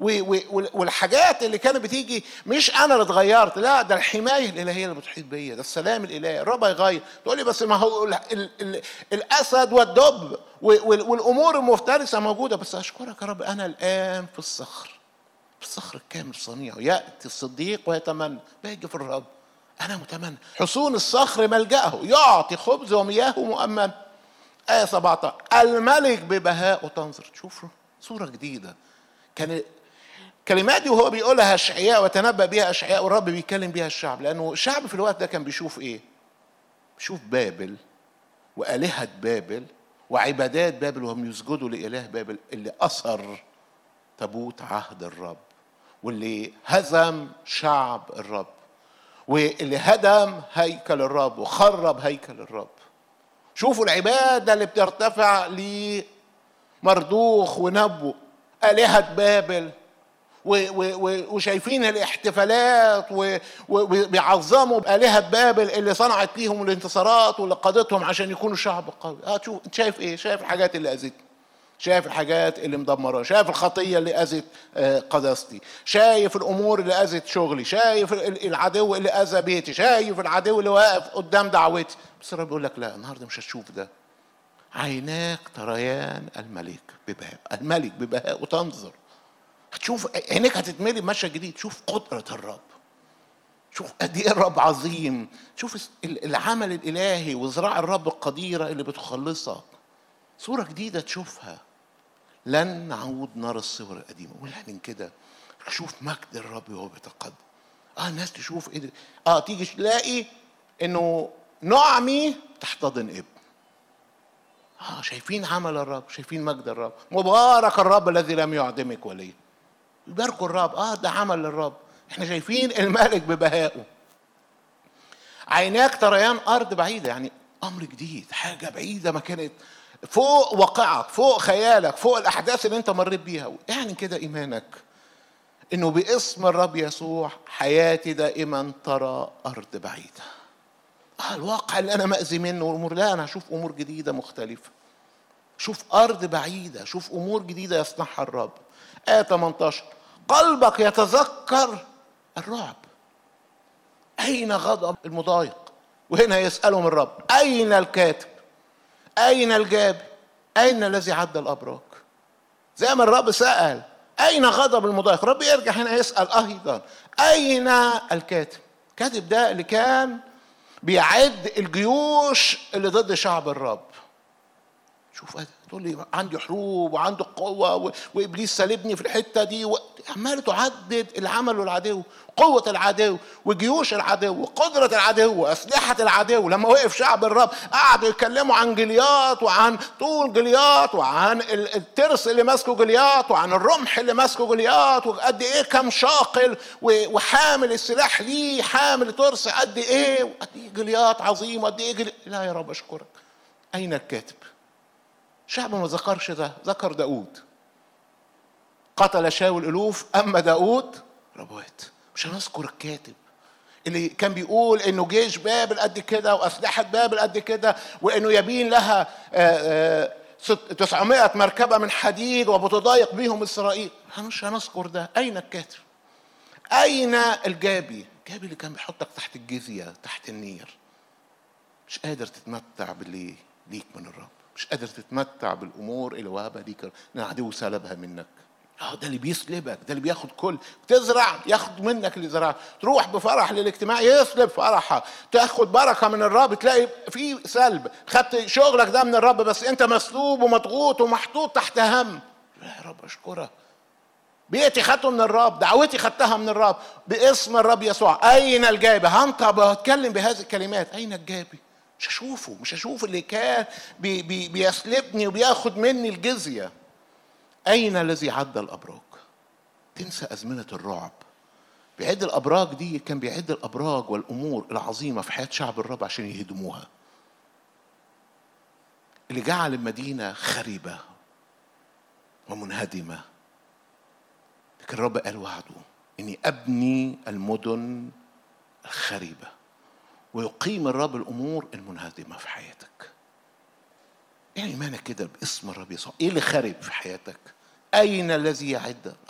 والحاجات اللي كانت بتيجي مش انا اللي اتغيرت لا ده الحمايه الالهيه اللي بتحيط بيا ده السلام الالهي الرب هيغير تقول لي بس ما هو ال ال ال الاسد والدب والامور المفترسه موجوده بس اشكرك يا رب انا الان في الصخر في الصخر الكامل صنيع ياتي الصديق ويتمنى باجي في الرب انا متمنى حصون الصخر ملجاه يعطي خبز ومياه مؤمن آية 17 الملك ببهاء تنظر شوفوا صورة جديدة كان كلمات دي وهو بيقولها اشعياء وتنبأ بها اشعياء والرب بيتكلم بيها الشعب لانه الشعب في الوقت ده كان بيشوف ايه؟ بيشوف بابل وآلهة بابل وعبادات بابل وهم يسجدوا لإله بابل اللي أثر تابوت عهد الرب واللي هزم شعب الرب واللي هدم هيكل الرب وخرب هيكل الرب شوفوا العبادة اللي بترتفع لمردوخ ونبو آلهة بابل وشايفين الاحتفالات وبيعظموا آلهة بابل اللي صنعت ليهم الانتصارات واللي قادتهم عشان يكونوا شعب قوي اه شوف انت شايف ايه شايف الحاجات اللي اذتني شايف الحاجات اللي مدمرة شايف الخطية اللي أذت آه، قداستي شايف الأمور اللي أذت شغلي شايف العدو اللي أذى بيتي شايف العدو اللي واقف قدام دعوتي بس الرب بيقول لك لا النهارده مش هتشوف ده عيناك تريان الملك ببهاء الملك ببهاء وتنظر هتشوف عينيك هتتملي بمشهد جديد شوف قدرة الرب شوف قد ايه الرب عظيم شوف العمل الالهي وزراع الرب القديره اللي بتخلصك صوره جديده تشوفها لن نعود نرى الصور القديمه ولكن كده شوف مجد الرب وهو بيتقدم اه الناس تشوف ايه ده. اه تيجي تلاقي انه نعمي تحتضن ابن اه شايفين عمل الرب شايفين مجد الرب مبارك الرب الذي لم يعدمك وليه يباركوا الرب اه ده عمل للرب احنا شايفين الملك ببهائه عيناك تريان ارض بعيده يعني امر جديد حاجه بعيده ما كانت فوق واقعك فوق خيالك فوق الاحداث اللي انت مريت بيها يعني كده ايمانك انه باسم الرب يسوع حياتي دائما ترى ارض بعيده آه الواقع اللي انا مأذي منه والامور لا انا هشوف امور جديده مختلفه شوف ارض بعيده شوف امور جديده يصنعها الرب آية 18 قلبك يتذكر الرعب أين غضب المضايق وهنا يسألهم الرب أين الكاتب أين الجابي أين الذي عد الأبراج زي ما الرب سأل أين غضب المضايق الرب يرجع هنا يسأل أيضا أين الكاتب الكاتب ده اللي كان بيعد الجيوش اللي ضد شعب الرب شوف تقول لي عندي حروب وعنده قوة وإبليس سالبني في الحتة دي و... عمال تعدد العمل العدو قوة العدو وجيوش العدو وقدرة العدو وأسلحة العدو لما وقف شعب الرب قعدوا يتكلموا عن جليات وعن طول جليات وعن الترس اللي ماسكه جليات وعن الرمح اللي ماسكه جليات وقد ايه كم شاقل وحامل السلاح ليه حامل ترس قد ايه وقد ايه جليات عظيم وقد ايه جليات لا يا رب اشكرك اين الكاتب شعب ما ذكرش ده ذكر داود قتل شاول الألوف أما داود ربوات مش هنذكر الكاتب اللي كان بيقول انه جيش بابل قد كده واسلحه بابل قد كده وانه يبين لها 900 مركبه من حديد وبتضايق بيهم اسرائيل مش هنذكر ده اين الكاتب اين الجابي الجابي اللي كان بيحطك تحت الجزيه تحت النير مش قادر تتمتع باللي ليك من الرب مش قادر تتمتع بالامور اللي وهبها ليك ان العدو سلبها منك اه ده اللي بيسلبك ده اللي بياخد كل تزرع ياخد منك اللي زرعه تروح بفرح للاجتماع يسلب فرحها تاخد بركه من الرب تلاقي في سلب خدت شغلك ده من الرب بس انت مسلوب ومضغوط ومحطوط تحت هم يا رب اشكرك بيتي خدته من الرب دعوتي خدتها من الرب باسم الرب يسوع اين الجابي هنطق وهتكلم بهذه الكلمات اين الجابي مش هشوفه مش هشوف اللي كان بي بي بيسلبني وبياخد مني الجزية أين الذي عد الأبراج تنسى أزمنة الرعب بيعد الأبراج دي كان بيعد الأبراج والأمور العظيمة في حياة شعب الرب عشان يهدموها اللي جعل المدينة خربة ومنهدمة لكن الرب قال وعده إني أبني المدن الخريبة ويقيم الرب الامور المنهدمه في حياتك يعني ايمانك كده باسم الرب يسوع ايه اللي خارب في حياتك اين الذي يعد